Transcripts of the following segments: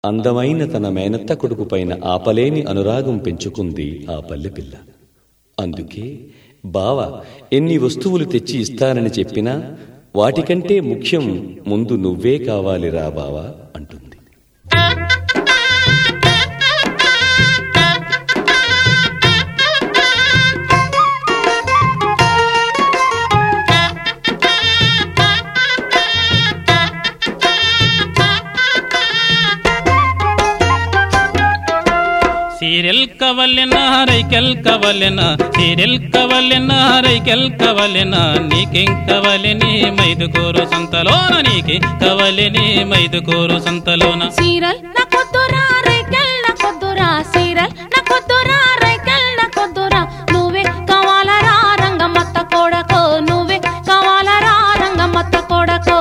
అందమైన తన మేనత్త కొడుకు పైన ఆపలేని అనురాగం పెంచుకుంది ఆ పల్లెపిల్ల అందుకే బావ ఎన్ని వస్తువులు తెచ్చి ఇస్తానని చెప్పినా వాటికంటే ముఖ్యం ముందు నువ్వే కావాలిరా బావా అంటుంది ಸೀರಿಯಲ್ ಕವಲೆನ ರೈಕೆಲ್ ಕವಲೆನ ಸೀರಿಯಲ್ ಕವಲೆನ ರೈಕೆಲ್ ಕವಲೆನ నీకేం కవలిని మైదుకూరు సంతలోన నీకే కవలిని మైదుకూరు సంతలోన సీరల్ నా కొద్దురా రైకెల్ నా కొద్దురా సీరల్ నా కొద్దురా రైకెల్ నా కొద్దురా నువ్వే కావాలరా రంగమత్త కొడకో నువ్వే కావాలరా రంగమత్త కొడకో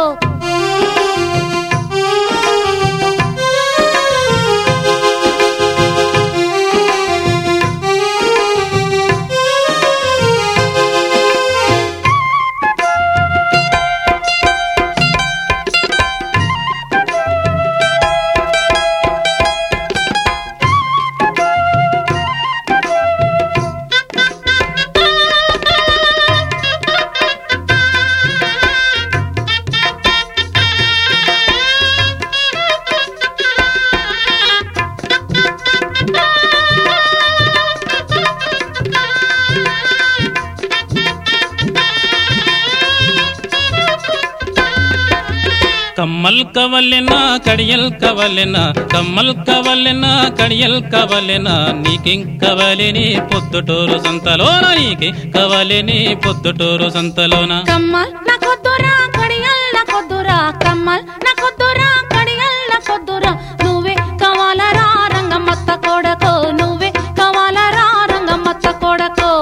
కమ్మల్ కవలెన కడియల్ కవలెన కమ్మల్ కవలెన కడియల్ కవలెన నీకేం కవలిని పొద్దుటూరు సంతలోన నీకే కవలిని పొద్దుటూరు సంతలోన కమ్మల్ నా కొద్దురా కడియల్ నా కొద్దురా కమ్మల్ నా కొద్దురా కడియల్ నా కొద్దురా నువ్వే కావాలరా రంగమత్త కొడకో నువ్వే కావాలరా రంగమత్త కొడకో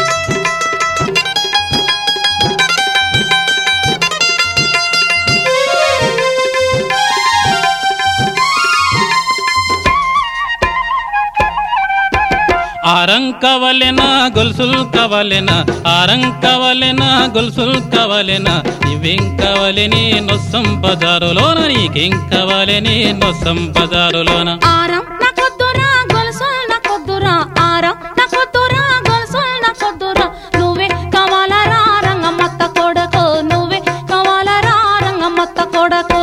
ఆరం కవలెన గొలుసుల్ కవలెన ఆరం కవలెన గొలుసుల్ కవలెన ఇవేం కవలిని నొస్సం బజారులోన నీకేం కవలిని నొస్సం బజారులోన ఆరం నా కొద్దురా గొలుసుల్ నా కొద్దురా ఆరం నా కొద్దురా గొలుసుల్ నా కొద్దురా నువ్వే కావాలరా రంగమత్త కొడకో నువ్వే కావాలరా రంగమత్త కొడకో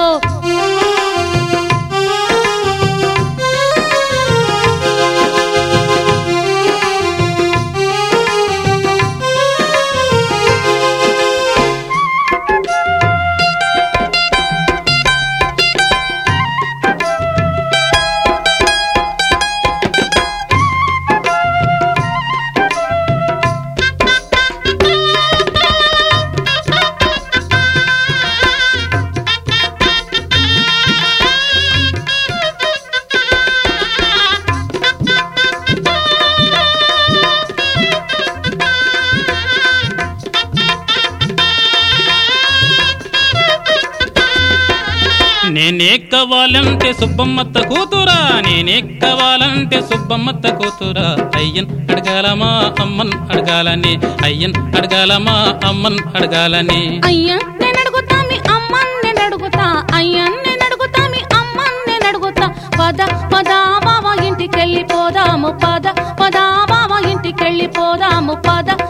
నేనే కావాలంటే సుబ్బమ్మత్త కూతురా నేనే కావాలంటే సుబ్బమ్మత్త కూతురా అయ్యన్ అడగాలమా అమ్మన్ అడగాలని అయ్యన్ అడగాలమా అమ్మన్ అడగాలని అయ్యా నేను అడుగుతా మీ అమ్మని నేను అడుగుతా అయ్యా నేను అడుగుతా మీ అమ్మని నేను అడుగుతా పద పద బావ ఇంటికెళ్ళిపోదాము పద పద బావ ఇంటికెళ్ళిపోదాము పద